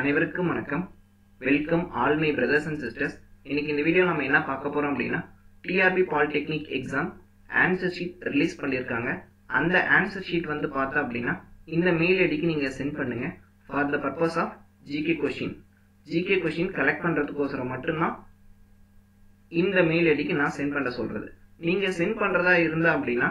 அனைவருக்கும் வணக்கம் welcome all my brothers and sisters இன்னைக்கு இந்த வீடியோ நம்ம என்ன பார்க்க போறோம் அப்படின்னா TRB polytechnic exam answer sheet release பண்ணியிருக்காங்க அந்த ஆன்சர் ஷீட் வந்து பார்த்தா அப்படின்னா இந்த மெயில் ஐடிக்கு நீங்க சென்ட் பண்ணுங்க for the purpose of GK question GK question collect பண்றதுக்கோசரம் மட்டும்தான் இந்த மெயில் ஐடிக்கு நான் சென்ட் பண்ண சொல்றது நீங்க சென்ட் பண்றதா இருந்தா அப்படின்னா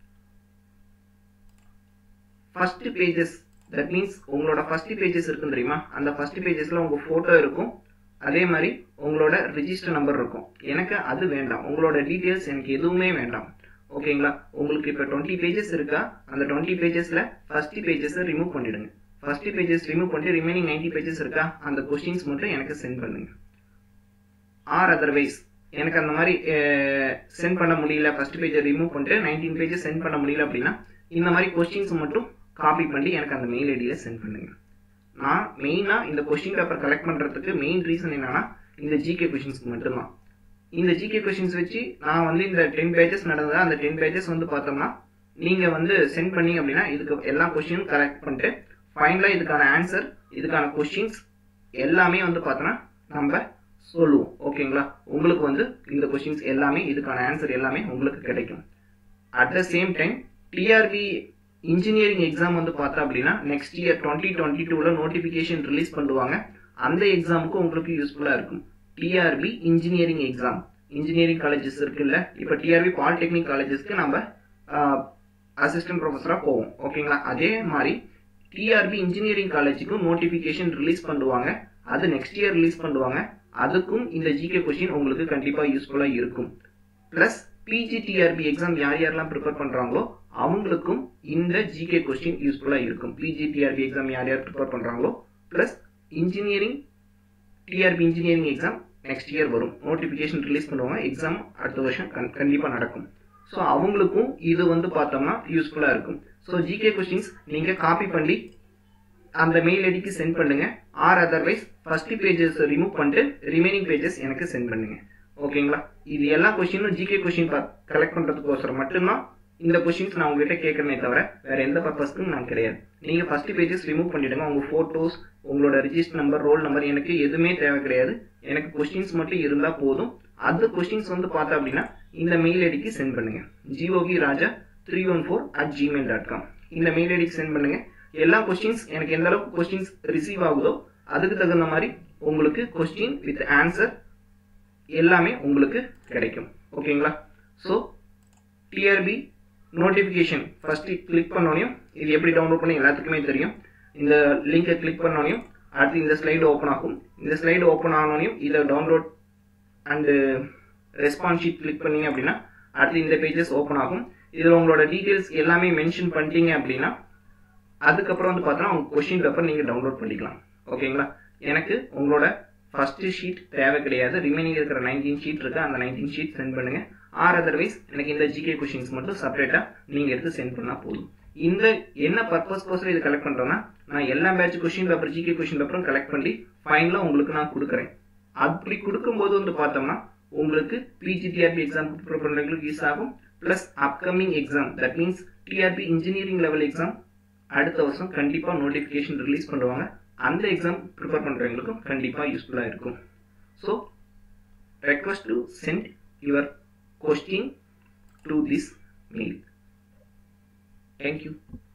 ஃபர்ஸ்ட் பேஜஸ் தட் மீன்ஸ் உங்களோட ஃபர்ஸ்ட் பேஜஸ் இருக்கும் தெரியுமா அந்த ஃபர்ஸ்ட் பேஜஸ்ல உங்க போட்டோ இருக்கும் அதே மாதிரி உங்களோட ரிஜிஸ்டர் நம்பர் இருக்கும் எனக்கு அது வேண்டாம் உங்களோட டீட்டெயில்ஸ் எனக்கு எதுவுமே வேண்டாம் ஓகேங்களா உங்களுக்கு இப்போ டுவெண்ட்டி பேஜஸ் இருக்கா அந்த டுவெண்ட்டி பேஜஸ்ல ஃபர்ஸ்ட் பேஜஸை ரிமூவ் பண்ணிடுங்க ஃபர்ஸ்ட் பேஜஸ் ரிமூவ் பண்ணிட்டு ரிமைனிங் நைன்டி பேஜஸ் இருக்கா அந்த கொஸ்டின்ஸ் மட்டும் எனக்கு சென்ட் பண்ணுங்க ஆர் அதர்வைஸ் எனக்கு அந்த மாதிரி சென்ட் பண்ண முடியல ஃபர்ஸ்ட் பேஜை ரிமூவ் பண்ணிட்டு நைன்டீன் பேஜஸ் சென்ட் பண்ண முடியல அப்படின்னா இந்த மாதிரி கொஸ்டின்ஸ் மட்டும் காப்பி பண்ணி எனக்கு அந்த மெயில் ஐடியில சென்ட் பண்ணுங்க நான் மெயினாக இந்த கொஸ்டின் பேப்பர் கலெக்ட் பண்ணுறதுக்கு மெயின் ரீசன் என்னன்னா இந்த ஜிகே கொஷின்ஸ்க்கு மட்டும்தான் இந்த ஜிகே கொஷின்ஸ் வச்சு நான் வந்து இந்த டென் பேஜஸ் நடந்ததா அந்த டென் பேஜஸ் வந்து பார்த்தோம்னா நீங்கள் வந்து சென்ட் பண்ணீங்க அப்படின்னா இதுக்கு எல்லா கொஸ்டினும் கலெக்ட் பண்ணிட்டு ஃபைனலாக இதுக்கான ஆன்சர் இதுக்கான கொஸ்டின்ஸ் எல்லாமே வந்து பார்த்தோன்னா நம்ம சொல்லுவோம் ஓகேங்களா உங்களுக்கு வந்து இந்த கொஸ்டின்ஸ் எல்லாமே இதுக்கான ஆன்சர் எல்லாமே உங்களுக்கு கிடைக்கும் at the same time TRB engineering exam வந்து பார்த்தா அப்படின்னா நெக்ஸ்ட் இயர் டுவெண்ட்டி டுவெண்ட்டி டூவில் நோட்டிஃபிகேஷன் ரிலீஸ் பண்ணுவாங்க அந்த எக்ஸாமுக்கு உங்களுக்கு யூஸ்ஃபுல்லாக இருக்கும் TRB engineering exam engineering colleges இருக்குல்ல இப்போ டிஆர்பி பாலிடெக்னிக் காலேஜஸ்க்கு நம்ம அசிஸ்டன்ட் ப்ரொஃபஸராக போவோம் ஓகேங்களா அதே மாதிரி டிஆர்பி இன்ஜினியரிங் காலேஜுக்கும் நோட்டிஃபிகேஷன் ரிலீஸ் பண்ணுவாங்க அது நெக்ஸ்ட் இயர் ரிலீஸ் பண்ணுவாங்க அதுக்கும் இந்த ஜிகே கொஸ்டின் உங்களுக்கு கண்டிப்பாக யூஸ்ஃபுல்லாக இருக்கும் ப்ளஸ் பிஜிடிஆர்பி எக்ஸாம் யார் யாரெல்லாம் ப்ரிப்பேர் பண்ணுறாங்களோ அவங்களுக்கும் இந்த ஜிகே கொஸ்டின் யூஸ்ஃபுல்லாக இருக்கும் பிஜிடிஆர்பி எக்ஸாம் யார் யார் ப்ரிப்பேர் பண்ணுறாங்களோ plus engineering TRB engineering exam next year வரும் நோட்டிஃபிகேஷன் ரிலீஸ் பண்ணுவாங்க எக்ஸாம் அடுத்த வருஷம் கண் கண்டிப்பாக நடக்கும் ஸோ அவங்களுக்கும் இது வந்து பார்த்தோம்னா யூஸ்ஃபுல்லாக இருக்கும் ஸோ ஜிகே கொஸ்டின்ஸ் நீங்கள் காப்பி பண்ணி அந்த மெயில் ஐடிக்கு சென்ட் பண்ணுங்க or otherwise first pages remove பண்ணிட்டு ரிமைனிங் பேஜஸ் எனக்கு சென்ட் பண்ணுங்க ஓகேங்களா இது எல்லா கொஸ்டினும் ஜிகே கொஸ்டின் கலெக்ட் பண்ணுறதுக்கோசரம் மட்டும்தான் இந்த கொஸ்டின்ஸ் நான் உங்ககிட்ட கேட்கறனே தவிர வேற எந்த பர்பஸ்க்கும் நான் கிடையாது நீங்க ஃபர்ஸ்ட் பேஜஸ் ரிமூவ் பண்ணிடுங்க உங்க போட்டோஸ் உங்களோட ரிஜிஸ்டர் நம்பர் ரோல் நம்பர் எனக்கு எதுவுமே தேவை கிடையாது எனக்கு கொஸ்டின்ஸ் மட்டும் இருந்தா போதும் அந்த கொஸ்டின்ஸ் வந்து பார்த்தா அப்படின்னா இந்த மெயில் ஐடிக்கு சென்ட் பண்ணுங்க GOV Raja three one four at Gmail dot com இந்த மெயில் ஐடிக்கு சென்ட் பண்ணுங்க எல்லா கொஸ்டின்ஸ் எனக்கு எந்த அளவுக்கு கொஸ்டின்ஸ் ரிசீவ் ஆகுதோ அதுக்கு தகுந்த மாதிரி உங்களுக்கு கொஸ்டின் வித் ஆன்சர் எல்லாமே உங்களுக்கு கிடைக்கும் ஓகேங்களா so TRB notification first click பண்ணோனையும் இது எப்படி டவுன்லோட் பண்ணி எல்லாத்துக்குமே தெரியும் இந்த லிங்கை கிளிக் பண்ணோனையும் அடுத்து இந்த ஸ்லைடு ஓப்பன் ஆகும் இந்த ஸ்லைடு ஓப்பன் ஆனோனையும் இதை download and response sheet click பண்ணீங்க அப்படின்னா அடுத்து இந்த பேஜஸ் ஓப்பன் ஆகும் இதில் உங்களோட டீட்டெயில்ஸ் எல்லாமே மென்ஷன் பண்ணிட்டீங்க அப்படின்னா அதுக்கப்புறம் வந்து பார்த்தோன்னா உங்கள் கொஷின் பேப்பர் நீங்கள் டவுன்லோட் பண்ணிக்கலாம் ஓகேங்களா எனக்கு உங்களோட ஃபர்ஸ்ட் ஷீட் தேவை கிடையாது ரிமைனிங் இருக்கிற நைன்டீன் ஷீட் இருக்கு அந்த நைன்டீன் ஷீட் சென்ட் பண்ணுங்க ஆர் அதர்வைஸ் எனக்கு இந்த ஜிகே கொஷின்ஸ் மட்டும் செப்பரேட்டா நீங்க எடுத்து சென்ட் பண்ணா போதும் இந்த என்ன பர்பஸ்க்கோசரம் இது கலெக்ட் பண்றேன்னா நான் எல்லா batch question paper GK question பேப்பரும் கலெக்ட் பண்ணி ஃபைனலா உங்களுக்கு நான் கொடுக்குறேன் அப்படி கொடுக்கும்போது வந்து பார்த்தோம்னா உங்களுக்கு பிஜிடிஆர்பி எக்ஸாம் ப்ரிப்பேர் பண்றவங்களுக்கு யூஸ் ஆகும் plus upcoming exam that means TRB engineering level exam அடுத்த வருஷம் கண்டிப்பா நோட்டிபிகேஷன் ரிலீஸ் பண்ணுவாங்க அந்த எக்ஸாம் ப்ரிப்பேர் பண்ணுறவங்களுக்கும் கண்டிப்பாக யூஸ்ஃபுல்லாக இருக்கும் so request to send your question to this mail thank you